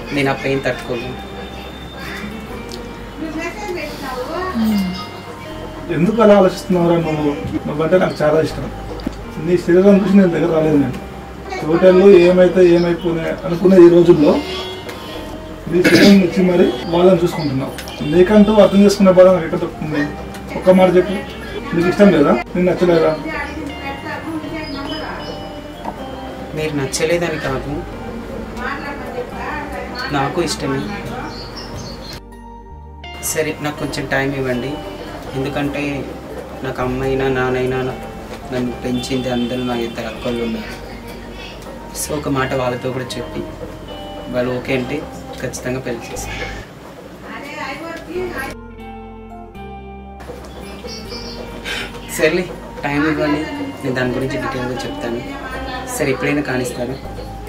నేను ఆ పెయిన్ తట్టుకోలేను ఎందుకు అలా ఆలోచిస్తున్నావురా నువ్వు నువ్వంటే నాకు చాలా ఇష్టం నీ శరీరం చూసి నేను దగ్గర రాలేదు నేను టోటల్లో ఏమైతే ఏమైపోయినాయి అనుకునే ఈ రోజుల్లో నీ శరీరం ఇచ్చి మరి వాళ్ళని చూసుకుంటున్నావు నీకంటూ అర్థం చేసుకునే బాధ నాకు ఎక్కడ దొరుకుతుంది ఒక్క మాట చెప్పు నీకు ఇష్టం లేదా నీకు నచ్చలేదా మీరు నచ్చలేదని కాదు నాకు ఇష్టమే సరే నాకు కొంచెం టైం ఇవ్వండి ఎందుకంటే నాకు అమ్మైనా నానైనా నన్ను పెంచింది అందరూ నా ఇద్దరు అక్కలు ఉన్నారు సో ఒక మాట వాళ్ళతో కూడా చెప్పి వాళ్ళు ఓకే అంటే ఖచ్చితంగా పెళ్లి చేస్తాను సరేలే టైం ఇవ్వండి నేను దాని గురించి డీటెయిల్గా చెప్తాను సరే ఎప్పుడైనా కానిస్తాను